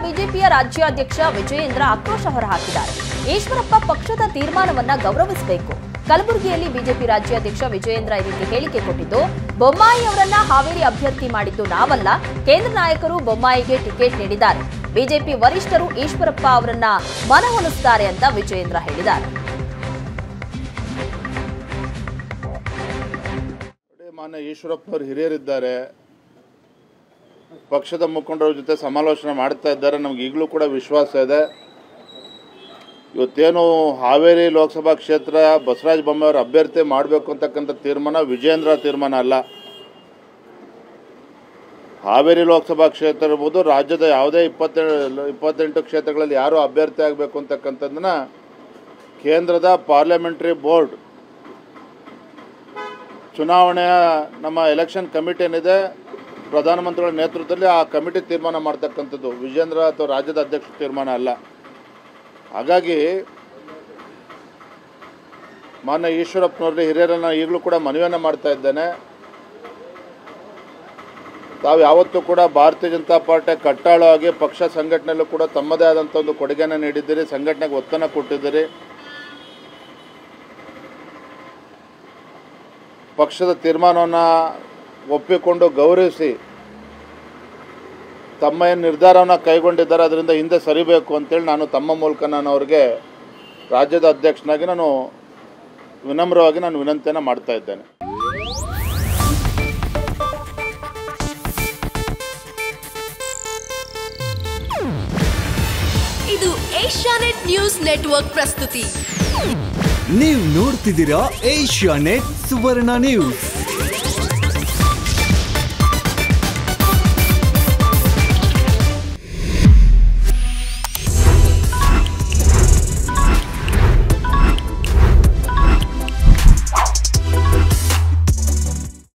ಬಿಜೆಪಿಯ ರಾಜ್ಯಾಧ್ಯಕ್ಷ ವಿಜಯೇಂದ್ರ ಆಕ್ರೋಶ ಹೊರಹಾಕಿದ್ದಾರೆ ಈಶ್ವರಪ್ಪ ಪಕ್ಷದ ತೀರ್ಮಾನವನ್ನ ಗೌರವಿಸಬೇಕು ಕಲಬುರಗಿಯಲ್ಲಿ ಬಿಜೆಪಿ ರಾಜ್ಯಾಧ್ಯಕ್ಷ ವಿಜಯೇಂದ್ರ ಈ ರೀತಿ ಹೇಳಿಕೆ ಕೊಟ್ಟಿದ್ದು ಬೊಮ್ಮಾಯಿ ಅವರನ್ನ ಹಾವೇರಿ ಅಭ್ಯರ್ಥಿ ಮಾಡಿದ್ದು ನಾವಲ್ಲ ಕೇಂದ್ರ ನಾಯಕರು ಬೊಮ್ಮಾಯಿಗೆ ಟಿಕೆಟ್ ನೀಡಿದ್ದಾರೆ ಬಿಜೆಪಿ ವರಿಷ್ಠರು ಈಶ್ವರಪ್ಪ ಅವರನ್ನ ಮನವೊಲಿಸುತ್ತಾರೆ ಅಂತ ವಿಜಯೇಂದ್ರ ಹೇಳಿದ್ದಾರೆ ನೋಡಿ, ಮಾನ್ಯ ಈಶ್ವರಪ್ಪನವರು ಹಿರಿಯರಿದ್ದಾರೆ ಪಕ್ಷದ ಮುಖಂಡರ ಜೊತೆ ಸಮಾಲೋಚನೆ ಮಾಡ್ತಾ ಇದ್ದಾರೆ ನಮ್ಗೆ ಈಗಲೂ ಕೂಡ ವಿಶ್ವಾಸ ಇದೆ ಇವತ್ತೇನು ಹಾವೇರಿ ಲೋಕಸಭಾ ಕ್ಷೇತ್ರ ಬಸವರಾಜ ಬೊಮ್ಮಾಯಿಯವರು ಅಭ್ಯರ್ಥಿ ಮಾಡಬೇಕು ಅಂತಕ್ಕಂಥ ತೀರ್ಮಾನ ವಿಜೇಂದ್ರ ತೀರ್ಮಾನ ಅಲ್ಲ ಹಾವೇರಿ ಲೋಕಸಭಾ ಕ್ಷೇತ್ರ ಇರ್ಬೋದು ರಾಜ್ಯದ ಯಾವುದೇ ಇಪ್ಪತ್ತೆರಡು ಇಪ್ಪತ್ತೆಂಟು ಕ್ಷೇತ್ರಗಳಲ್ಲಿ ಯಾರು ಅಭ್ಯರ್ಥಿ ಆಗಬೇಕು ಅಂತಕ್ಕಂಥದ್ದನ್ನ ಕೇಂದ್ರದ ಪಾರ್ಲಿಮೆಂಟ್ರಿ ಬೋರ್ಡ್ ಚುನಾವಣೆಯ ನಮ್ಮ ಎಲೆಕ್ಷನ್ ಕಮಿಟಿ ಏನಿದೆ ಪ್ರಧಾನಮಂತ್ರಿಗಳ ನೇತೃತ್ವದಲ್ಲಿ ಆ ಕಮಿಟಿ ತೀರ್ಮಾನ ಮಾಡ್ತಕ್ಕಂಥದ್ದು ವಿಜೇಂದ್ರ ಅಥವಾ ರಾಜ್ಯದ ಅಧ್ಯಕ್ಷ ತೀರ್ಮಾನ ಅಲ್ಲ ಹಾಗಾಗಿ ಮಾನ್ಯ ಈಶ್ವರಪ್ಪನವ್ರಿಗೆ ಹಿರಿಯರನ್ನ ಈಗಲೂ ಕೂಡ ಮನವಿಯನ್ನು ಮಾಡ್ತಾ ಇದ್ದೇನೆ ತಾವು ಯಾವತ್ತೂ ಕೂಡ ಭಾರತೀಯ ಜನತಾ ಪಾರ್ಟಿ ಕಟ್ಟಾಳವಾಗಿ ಪಕ್ಷ ಸಂಘಟನೆಯಲ್ಲೂ ಕೂಡ ತಮ್ಮದೇ ಆದಂಥ ಒಂದು ಕೊಡುಗೆಯನ್ನು ನೀಡಿದ್ದೀರಿ ಸಂಘಟನೆಗೆ ಒತ್ತನ್ನು ಕೊಟ್ಟಿದ್ದೀರಿ ಪಕ್ಷದ ತೀರ್ಮಾನವನ್ನು ಒಪ್ಪಿಕೊಂಡು ಗೌರವಿಸಿ ತಮ್ಮ ಏನು ನಿರ್ಧಾರವನ್ನು ಕೈಗೊಂಡಿದ್ದಾರೆ ಅದರಿಂದ ಹಿಂದೆ ಸರಿಬೇಕು ಅಂತೇಳಿ ನಾನು ತಮ್ಮ ಮೂಲಕ ನಾನು ಅವರಿಗೆ ರಾಜ್ಯದ ಅಧ್ಯಕ್ಷನಾಗಿ ನಾನು ವಿನಮ್ರವಾಗಿ ನಾನು ವಿನಂತಿಯನ್ನು ಮಾಡ್ತಾ ಇದ್ದೇನೆ ಇದು ಏಷ್ಯಾನೆಟ್ ನ್ಯೂಸ್ ನೆಟ್ವರ್ಕ್ ಪ್ರಸ್ತುತಿ ನೀವು ನೋಡ್ತಿದ್ದೀರಾ ಏಷ್ಯಾ ನೆಟ್ ಸುವರ್ಣ ನ್ಯೂಸ್